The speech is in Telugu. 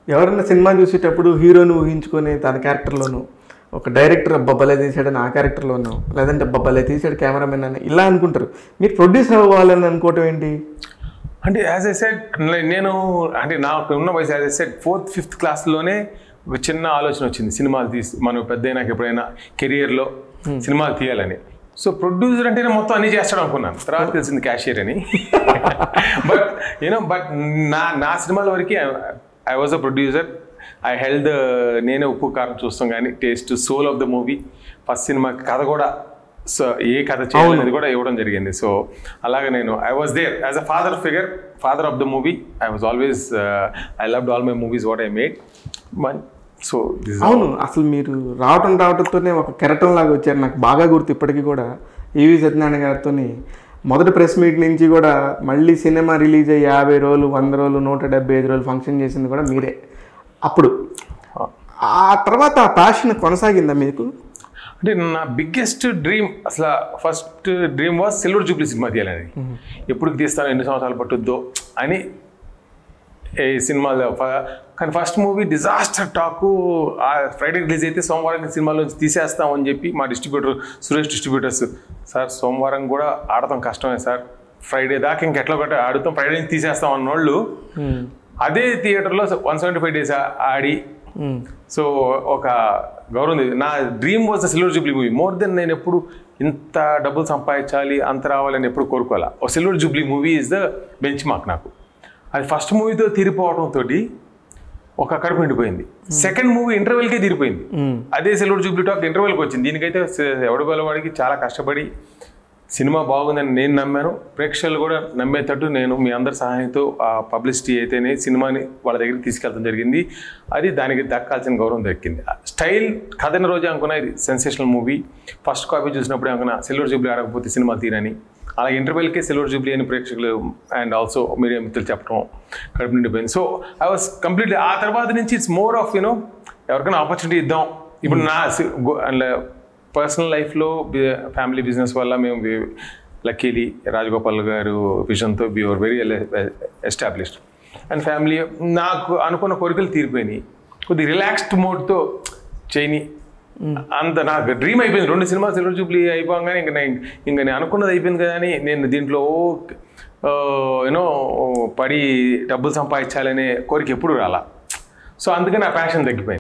ఎవరైనా సినిమా చూసేటప్పుడు హీరోని ఊహించుకొని తన క్యారెక్టర్లోను ఒక డైరెక్టర్ బొబ్బలే తీసాడని ఆ క్యారెక్టర్లోను లేదంటే బొబ్బలే తీసాడు కెమెరామెన్ అని ఇలా అనుకుంటారు మీరు ప్రొడ్యూసర్ అవ్వాలని అనుకోవటం ఏంటి అంటే యాజ్ ఎ సెట్ నేను అంటే నాకు ఉన్న వయసు as a set fourth fifth క్లాస్లోనే ఒక చిన్న ఆలోచన వచ్చింది సినిమాలు తీసి మనం పెద్ద అయినాక ఎప్పుడైనా కెరియర్లో సినిమాలు తీయాలని సో ప్రొడ్యూసర్ అంటేనే మొత్తం అన్ని చేస్తాడు అనుకున్నాను తర్వాత తెలిసింది క్యాషియర్ అని బట్ యూనో బట్ నా నా సినిమాల వరకు I was a producer I held నేనే ఉప్పు కారం చూస్తాం కానీ taste soul of the movie first సినిమా కథ కూడా సో ఏ కథ చేయాలనేది కూడా ఇవ్వడం జరిగింది సో అలాగే నేను I was there as a father figure father of the movie I was always I loved all my movies what I made so this అవును అసలు మీరు రావటం రావడంతోనే ఒక కెరటం లాగా వచ్చారు నాకు బాగా గుర్తు ఇప్పటికీ కూడా ఈవి సత్యనారాయణ గారితో మొదటి ప్రెస్ మీట్ నుంచి కూడా మళ్ళీ సినిమా రిలీజ్ అయ్యి యాభై రోజులు వంద రోజులు నూట డెబ్బై ఐదు రోజులు ఫంక్షన్ చేసింది కూడా మీరే అప్పుడు ఆ తర్వాత ఆ ప్యాషన్ కొనసాగిందా మీకు అంటే నా బిగ్గెస్ట్ డ్రీమ్ అసలు first dream was silver jubilee సినిమా తీయాలని ఎప్పుడు తీస్తాను ఎన్ని సంవత్సరాలు పట్టుద్దో అని ఈ సినిమాలో ఫ- కానీ first movie disaster talk Friday release అయితే సోమవారం సినిమాలో తీసేస్తాం అని చెప్పి మా డిస్ట్రిబ్యూటర్ సురేష్ డిస్ట్రిబ్యూటర్స్ సార్ సోమవారం కూడా ఆడతాం కష్టమే సార్ ఫ్రైడే దాకా ఇంకెట్లా ఒకటి ఆడుతాం ఫ్రైడే నుంచి తీసేస్తాం అన్నోళ్ళు అదే థియేటర్లో వన్ సెవెంటీ ఫైవ్ డేస్ ఆడి సో ఒక గౌరవం ఉంది. నా dream was the silver jubilee movie more than నేను ఎప్పుడు ఇంత డబ్బులు సంపాదించాలి అంత రావాలని ఎప్పుడు కోరుకోవాలా ఓ silver jubilee movie is the benchmark నాకు అది ఫస్ట్ మూవీతో తీరిపోవడంతో ఒక కడుపు నిండిపోయింది సెకండ్ మూవీ ఇంటర్వెల్కే తీరిపోయింది అదే సిల్వర్ జూబ్లీ టాక్ ఇంటర్వెల్కి వచ్చింది దీనికైతే ఎవడి వాడికి చాలా కష్టపడి సినిమా బాగుందని నేను నమ్మాను ప్రేక్షకులు కూడా నమ్మేటట్టు నేను మీ అందరి సహాయంతో ఆ పబ్లిసిటీ అయితేనే సినిమాని వాళ్ళ దగ్గరికి తీసుకెళ్ళడం జరిగింది అది దానికి దక్కాల్సిన గౌరవం దక్కింది స్టైల్ కథన రోజే అనుకున్నా ఇది సెన్సేషనల్ మూవీ ఫస్ట్ కాపీ చూసినప్పుడే అనుకున్నా సిల్వర్ జూబ్లీ ఆడకపోతే సినిమా తీరని అలాగే ఇంటర్వెల్కే సిల్వర్ జూబ్లీ అని ప్రేక్షకులు అండ్ ఆల్సో మీడియా మిత్రులు చెప్పడం కడుపు నిండిపోయింది సో ఐ వాస్ కంప్లీట్ ఆ తర్వాత నుంచి ఇట్స్ మోర్ ఆఫ్ యూనో ఎవరికైనా ఆపర్చునిటీ ఇద్దాం ఇప్పుడు నా పర్సనల్ లైఫ్లో ఫ్యామిలీ బిజినెస్ వల్ల మేము లక్కీలీ రాజగోపాల్ గారు విజన్తో we are very established and family నాకు అనుకున్న కోరికలు తీరిపోయినాయి కొద్ది రిలాక్స్డ్ మోడ్తో చేయని అంత నాకు డ్రీమ్ అయిపోయింది రెండు సినిమా సిల్వర్ జూబ్లీ అయిపోగానే ఇంకా నేను ఇంకా నేను అనుకున్నది అయిపోయింది కదా అని నేను దీంట్లో యూనో పడి డబ్బులు సంపాదించాలనే కోరిక ఎప్పుడు రాలా సో అందుకని ఆ ప్యాషన్ తగ్గిపోయింది